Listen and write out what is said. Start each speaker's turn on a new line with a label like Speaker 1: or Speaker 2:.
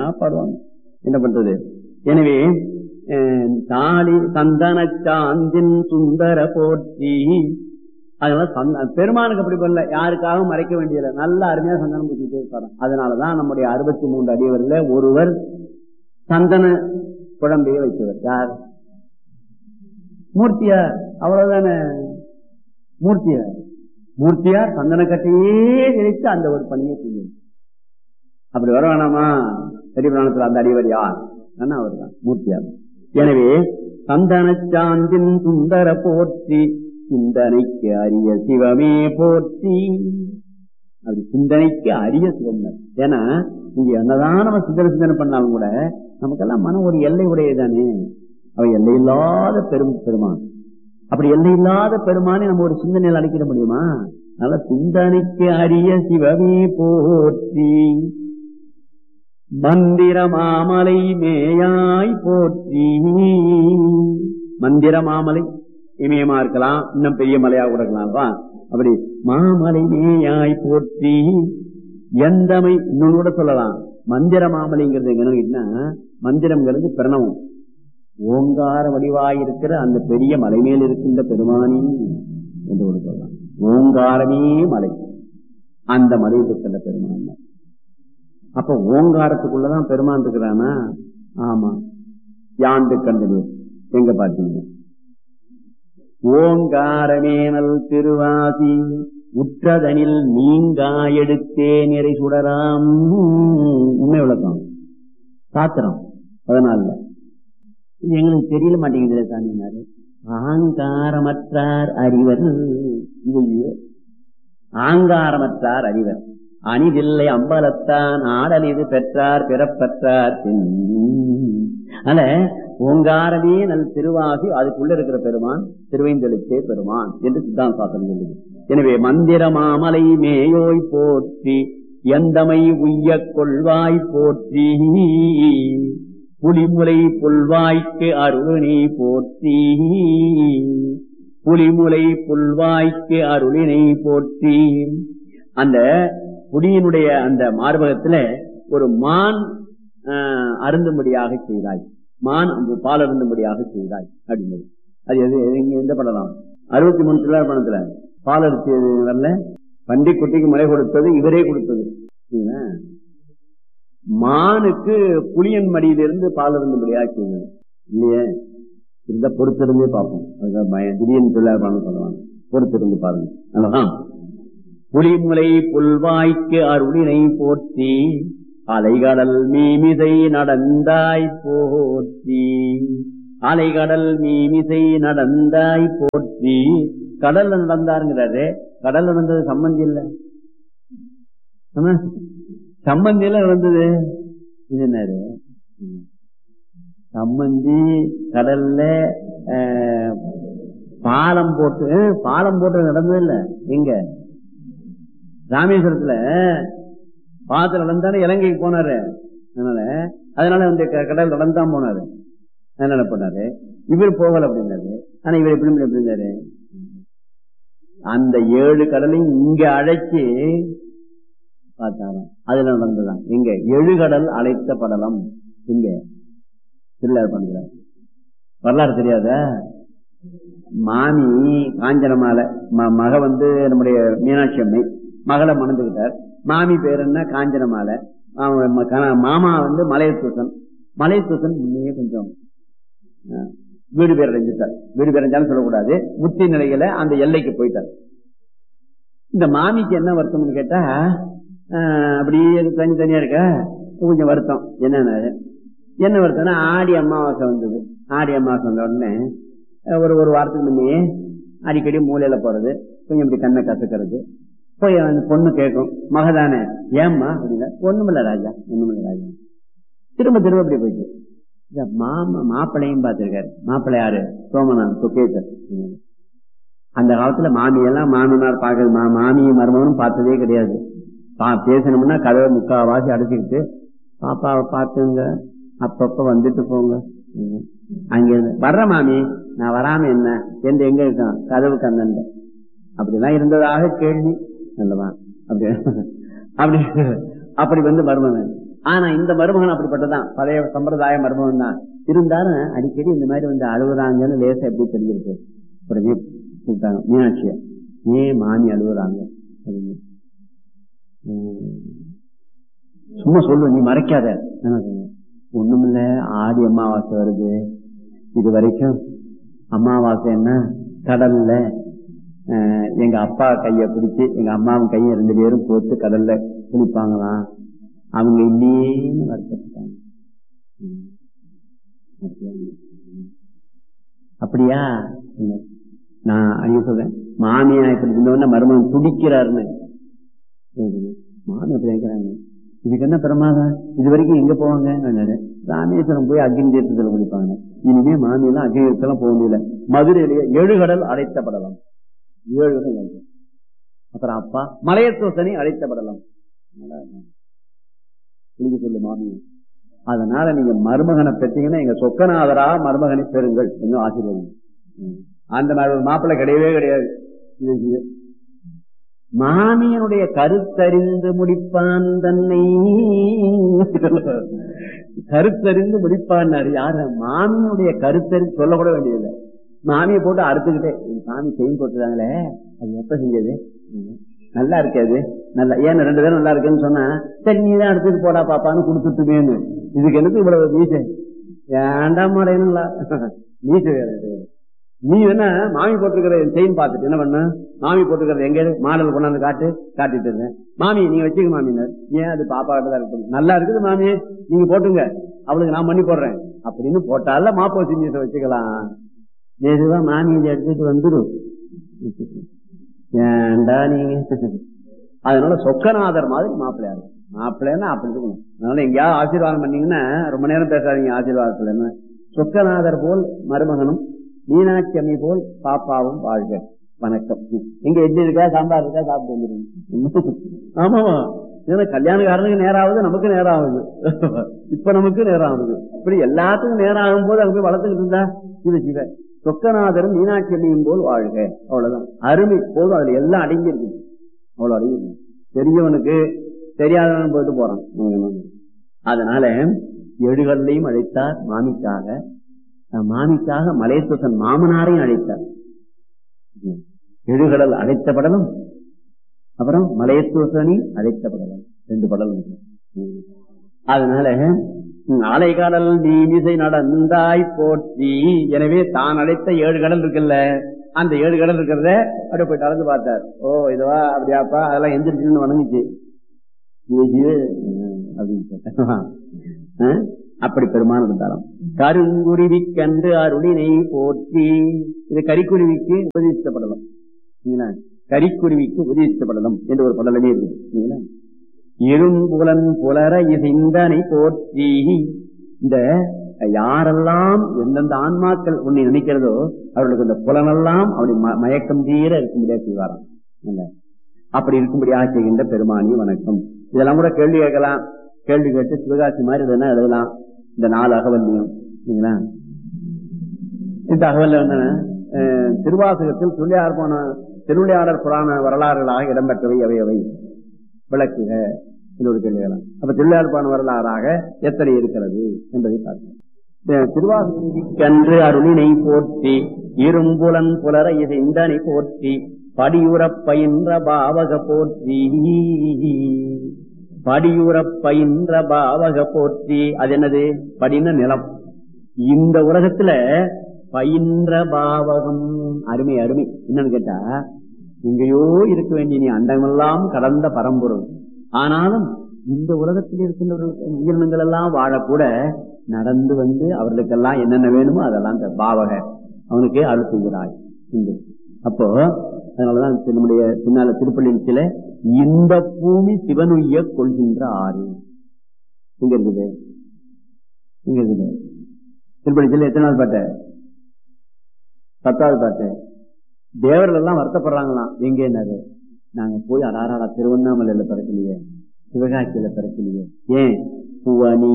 Speaker 1: பாடுவாங்க என்ன பண்றது எனவே அஹ், தாலி சந்தன சாந்தின் சுந்தர போற்றி அதனால சந்த பெருமானுக்கு அப்படி பண்ணல யாருக்காகவும் மறைக்க வேண்டியதில்லை நல்ல அருமையா சந்தனம் பூச்சிட்டே இருப்பாரு அதனாலதான் நம்முடைய அறுபத்தி மூன்று அடியவர்ல ஒருவர் சந்தன குழம்பையை வைத்தவர் யார் மூர்த்தியார் அவ்வளவுதானே மூர்த்தியார் மூர்த்தியார் சந்தன கட்டையே நினைத்து அந்த ஒரு பணியை செய்யும் அப்படி வர வேணாமா பெரிய பிராணத்துல அந்த அடிவர் யார் அவர் தான் மூர்த்தியார் எனவே சந்தன சாந்தின் சுந்தர போற்றி சிந்தனைக்கு அரிய சிவமே போற்றி அப்படி சிந்தனைக்கு அரிய சிவம் ஏன்னா இங்க என்னதான் நம்ம சிந்தனை சிந்தனை பண்ணாலும் கூட நமக்கெல்லாம் மனம் ஒரு எல்லை உடையதானே அவ எல்லையில்லாத பெரும் பெருமான் அப்படி எல்லையில்லாத பெருமானை நம்ம ஒரு சிந்தனையில் அழைக்கிட முடியுமா அதனால சிந்தனைக்கு அரிய சிவமே போற்றி மந்திர மாமலை மேயாய் போற்றி மந்திர மாமலை இமயமா இருக்கலாம் இன்னும் பெரிய மலையா கூட இருக்கலாம் அப்படி மாமலை மேயாய் போற்றி எந்தமை இன்னொன்னு கூட சொல்லலாம் மந்திர மாமலைங்கிறது என்னன்னா மந்திரம்ங்கிறது பிரணவம் ஓங்கார வடிவாயிருக்கிற அந்த பெரிய மலை மேல் இருக்கின்ற பெருமானி என்று கூட சொல்லலாம் ஓங்காரமே மலை அந்த மலையில் இருக்கின்ற பெருமான் அப்ப ஓங்காரத்துக்குள்ளதான் பெருமான் இருக்கிறானா ஆமா யாண்டு கண்டது எங்க பாத்தீங்க ஓங்காரமேனல் திருவாசி உற்றதனில் நீங்கா எடுத்தே நிறை சுடராம் உண்மை விளக்கம் சாத்திரம் அதனால இது எங்களுக்கு தெரியல மாட்டேங்குது சாமினாரு ஆங்காரமற்றார் அறிவர் இது ஆங்காரமற்றார் அறிவர் அணிதில்லை அம்பலத்தான் ஆடல் இது பெற்றார் பிறப்பற்றார் அதனால ஓங்காரமே நல் திருவாசி அதுக்குள்ள இருக்கிற பெருமான் திருவைந்தெழுத்தே பெருமான் என்று சித்தாந்த சாசனம் சொல்லுது எனவே மந்திர மாமலை மேயோய் போற்றி எந்தமை உய்ய கொள்வாய் போற்றி புலிமுலை புல்வாய்க்கு அருளினை போற்றி புலிமுலை புல்வாய்க்கு அருளினை போற்றி அந்த புலியினுடைய அந்த மார்பகத்துல ஒரு மான் அருந்தும்படியாக செய்தாய் மான் அந்த பால் அருந்தும்படியாக செய்தாய் அப்படிங்கிறது அது எது எங்க எந்த படலாம் அறுபத்தி மூணு திருவிழா பணத்துல பால் அரிசி வரல பண்டி குட்டிக்கு முறை கொடுத்தது இவரே கொடுத்தது மானுக்கு புளியன் மடியிலிருந்து பால் அருந்தும்படியாக செய்தது இல்லையே இருந்தா பொறுத்திருந்தே பார்ப்போம் அதுதான் பயம் திடீர்னு திருவிழா பணம் சொல்லுவாங்க பொறுத்திருந்து பாருங்க அல்லதான் புலிமுலை புல்வாய்க்கு அருளினை போற்றி அலைகடல் மீமிசை நடந்தாய் போற்றி அலைகடல் மீமிசை நடந்தாய் போற்றி கடல்ல நடந்தாருங்கிறாரு கடல்ல நடந்தது சம்பந்தி இல்ல சம்பந்தி எல்லாம் நடந்தது இது என்னது சம்பந்தி கடல்ல பாலம் போட்டு பாலம் போட்டு நடந்தது இல்ல எங்க ராமேஸ்வரத்துல பாத்துல நடந்தானே இலங்கைக்கு போனாரு அதனால அதனால வந்து கடல் நடந்தான் போனாரு அதனால பண்ணாரு இவர் போகல அப்படின்னாரு ஆனா இவர் எப்படி அப்படின்னாரு அந்த ஏழு கடலையும் இங்க அழைச்சி பார்த்தாராம் அதுல நடந்ததான் எங்க எழுகடல் அழைத்த படலம் இங்க திருவிழா பண்றார் வரலாறு தெரியாத மாமி காஞ்சன மாலை மக வந்து நம்முடைய மீனாட்சி அம்மை மகளை மணந்துகிட்டார் மாமி பேர் என்ன காஞ்சன மாலை மாமா வந்து மலையத்தூசன் மலையத்தூசன் முன்னே கொஞ்சம் வீடு பேர் அடைஞ்சிட்டார் வீடு பேர் அடைஞ்சாலும் சொல்லக்கூடாது முத்தி நிலையில அந்த எல்லைக்கு போயிட்டார் இந்த மாமிக்கு என்ன வருத்தம்னு கேட்டா அப்படியே தனி தனியா இருக்க கொஞ்சம் வருத்தம் என்னன்னா என்ன வருத்தம்னா ஆடி அமாவாசை வந்தது ஆடி அமாவாசை வந்த உடனே ஒரு ஒரு வாரத்துக்கு முன்னையே அடிக்கடி மூலையில போறது கொஞ்சம் இப்படி கண்ணை கத்துக்கிறது போய் அந்த பொண்ணு கேட்கும் மகதானே ஏம்மா அப்படின்னா ஒண்ணுமில்ல ராஜா ஒண்ணுமில்ல ராஜா திரும்ப திரும்ப அப்படி போயிட்டு மாமா மாப்பிள்ளையும் பார்த்திருக்காரு மாப்பிள்ளை யாரு சோமநாத் சுகேசர் அந்த காலத்துல மாமியெல்லாம் மாமனார் பாக்குறது மாமியும் மருமகனும் பார்த்ததே கிடையாது பேசணும்னா கதவை முக்காவாசி அடைச்சிக்கிட்டு பாப்பாவை பார்த்துங்க அப்பப்ப வந்துட்டு போங்க அங்க வர்ற மாமி நான் வராம என்ன எந்த எங்க இருக்கான் கதவுக்கு அந்தண்ட அப்படிலாம் இருந்ததாக கேள்வி நல்லவா அப்படி அப்படி அப்படி வந்து மருமகன் ஆனா இந்த மருமகன் அப்படிப்பட்டதான் பழைய சம்பிரதாய மருமகன் தான் இருந்தாலும் அடிக்கடி இந்த மாதிரி வந்து அழுகுறாங்கன்னு லேசா எப்படி தெரிஞ்சிருக்கு உடனே கூப்பிட்டாங்க மீனாட்சிய ஏன் மாமி அழுகுறாங்க அப்படின்னு. உம், சும்மா சொல்லு நீ மறைக்காத என்ன சொன்னேன்? ஒண்ணுமில்ல ஆடி அமாவாசை வருது இது வரைக்கும் அமாவாசை என்ன கடல்ல அஹ், எங்க அப்பா கைய பிடிச்சு எங்க அம்மாவும் கையை ரெண்டு பேரும் போட்டு கடல்ல குளிப்பாங்களாம் அவங்க இல்லேன்னு வருத்தப்பட்டாங்க ம். அப்படியா இல்லை. நான் அடிக்க சொல்றேன் மாமியா இப்படி இருந்தோடனே மருமகன் துடிக்கிறாருன்னு சரி, மாமி அப்படி நினைக்கிறாங்க இதுக்கு என்ன பிரமாதம் இது வரைக்கும் எங்க போவாங்க அப்படின்னாரு. ராமேஸ்வரம் போய் அக்னி தீர்த்தத்தில் குளிப்பாங்க இனிமே மாமியெல்லாம் அக்னி தீர்த்தம் போக முடியல மதுரையிலேயே எழுகடல் அடைத்தப்படலாம் ஏழு கடல் அடைத்த- அப்புறம் அப்பா மலையத்தோசனை அழைத்தப்படலாம் நீங்க சொல்லு மாமி அதனால நீங்க மருமகனை பெற்றீங்கன்னா எங்க சொக்கநாதரா மருமகனை பெறுங்கள் இன்னும் ஆசீர்வாதம் ம். அந்த மாதிரி ஒரு மாப்பிள்ளை கிடையவே கிடையாது இது இது. மாமியனுடைய கருத்தறிந்து முடிப்பான் தன்னை கருத்தறிந்து முடிப்பான்னாரு யாரு மாமியினுடைய கருத்தறிந்து சொல்லக்கூட வேண்டியதில்லை மாமியை போட்டு அறுத்துக்கிட்டே என் சாமி செயின் போட்டுருக்காங்களே அது எப்ப செஞ்சது ம். நல்லா இருக்காது நல்லா ஏன் ரெண்டு பேரும் நல்லா இருக்குன்னு சொன்னா சரி நீ தான் அடுத்தது போடா பாப்பான்னு கொடுத்துட்டுமேன்னு இதுக்கு எனக்கு இவ்வளவு மீசை ஏண்டாம் மாடேனுங்களா மீசை வேற இது வேற. நீ என்ன மாமி போட்டிருக்கிற செயின் பார்த்துட்டு என்ன பண்ண மாமி போட்டுக்கிறது எங்க மாடல் கொண்டாந்து காட்டு காட்டிட்டு இருந்தேன் மாமி நீங்க வச்சுக்க மாமினார் ஏன் அது பாப்பா கிட்ட தான் இருக்கும் நல்லா இருக்குது மாமி நீங்க போட்டுங்க அவளுக்கு நான் பண்ணி போடுறேன் அப்படின்னு போட்டால மாப்போசி மீசை வச்சுக்கலாம் மெதுவா மாமி இதை எடுத்துட்டு வந்துடும் ஏன்டா நீங்க அதனால சொக்கநாதர் மாதிரி மாப்பிள்ளையா இருக்கும் மாப்பிள்ளைன்னா அப்படி இருக்கணும் அதனால எங்கேயாவது ஆசீர்வாதம் பண்ணீங்கன்னா ரொம்ப நேரம் பேசாதீங்க ஆசீர்வாதத்துல என்ன சொக்கநாதர் போல் மருமகனும் மீனாட்சி அம்மி போல் பாப்பாவும் வாழ்க வணக்கம் எங்க எட்டு இருக்கா சாம்பார் இருக்கா சாப்பிட்டு வந்துருங்க ஆமாவா ஏன்னா கல்யாணக்காரனுக்கு நேரம் ஆகுது நமக்கு நேரம் ஆகுது இப்ப நமக்கு நேரம் ஆகுது இப்படி எல்லாத்துக்கும் நேரம் ஆகும் போது அங்க போய் வளர்த்துக்கிட்டு இருந்தா இது சிவ சொக்கநாதரும் மீனாட்சி அம்மியும் போல் வாழ்க அவ்வளவுதான் அருமை போதும் அதுல எல்லாம் அடங்கி இருக்கு அவ்வளவு அடங்கி இருக்கு பெரியவனுக்கு தெரியாதவன் போயிட்டு போறான் அதனால எழுகல்லையும் அழைத்தார் மாமிக்காக அஹ் மாமிக்காக மலையத்துசன் மாமனாரையும் அழைத்தார் எழுகடல் அழைத்தப்படலும் அப்புறம் மலையத்துசனி அழைத்தப்படலாம் ரெண்டு படலும் இருக்கு. ம். அதனால ம், அலைகடல் நீமிசை நடந்தாய் போற்றி எனவே தான் அழைத்த ஏழு கடல் இருக்குல்ல அந்த ஏழு கடல் இருக்கிறத அப்படியே போய் கலந்து பார்த்தார் ஓ இதுவா அப்படியாப்பா அதெல்லாம் எந்திரிச்சுன்னு வணங்குச்சு இது, ம், அப்படின்னு சொல்லிட்டு. ஆ? அப்படி பெருமான் இருந்தாராம் கருங்குருவி கண்டு அருளினை போற்றி இது கரிக்குருவிக்கு உபதேசிக்கப்படலாம் சரிங்களா? கரிக்குருவிக்கு உபதேசிக்கப்படலாம் என்று ஒரு படலமே இருக்குது சரிங்களா? இரும்புலன் புலர இசைந்தனை போற்றி இந்த யாரெல்லாம் எந்தெந்த ஆன்மாக்கள் உன்னை நினைக்கிறதோ அவர்களுக்கு இந்த புலனெல்லாம் அப்படி ம- மயக்கம் தீர இருக்கும்படியா செய்வாராம் இல்ல? அப்படி இருக்கும்படியா செய்கின்ற பெருமானி வணக்கம் இதெல்லாம் கூட கேள்வி கேட்கலாம் கேள்வி கேட்டு சிவகாசி மாதிரி இதெல்லாம் எழுதலாம் இந்த நாலு அகவல்லியும் சரிங்களா இந்த அகவல்ல என்ன அஹ், திருவாசகத்தில் திருவிளையார் போன திருவிளையாடர் புராண வரலாறுகளாக இடம்பெற்றவை அவை அவை விளக்குக என்று ஒரு கேள்வி கேட்கலாம் அப்ப திருவிளையாடர் புராண வரலாறாக எத்தனை இருக்கிறது என்பதை பார்க்கலாம் திருவாசகன்று அருளினை போற்றி இரும்புலன் புலர இசைந்தனை போற்றி படியுறப் பயின்ற பாவக போற்றி படியுறப் பயின்ற பாவக போற்றி அது என்னது படின நிலம் இந்த உலகத்துல பயின்ற பாவகம் அருமை அருமை என்னன்னு கேட்டா எங்கேயோ இருக்க வேண்டிய நீ அண்டமெல்லாம் கடந்த பரம்பொருள் ஆனாலும் இந்த உலகத்தில் இருக்கின்றவர்கள் உயிரினங்கள் எல்லாம் வாழக்கூட நடந்து வந்து அவர்களுக்கெல்லாம் என்னென்ன வேணுமோ அதெல்லாம் இந்த பாவக அவனுக்கு அருள் செய்கிறாய் இங்கு. அப்போ அதனாலதான் நம்முடைய பின்னால திருப்பள்ளியின் சில இந்த பூமி சிவனுய்ய கொள்கின்ற ஆறு இங்க இருக்குது இங்க இருக்குது திருப்பள்ளி சில எத்தனாவது பாட்டு பத்தாவது பாட்டு தேவர்கள் எல்லாம் வருத்தப்படுறாங்களாம் எங்க என்னது நாங்க போய் அடாராடா திருவண்ணாமலையில பிறக்கலையே சிவகாசியில பிறக்கலையே ஏன் புவனி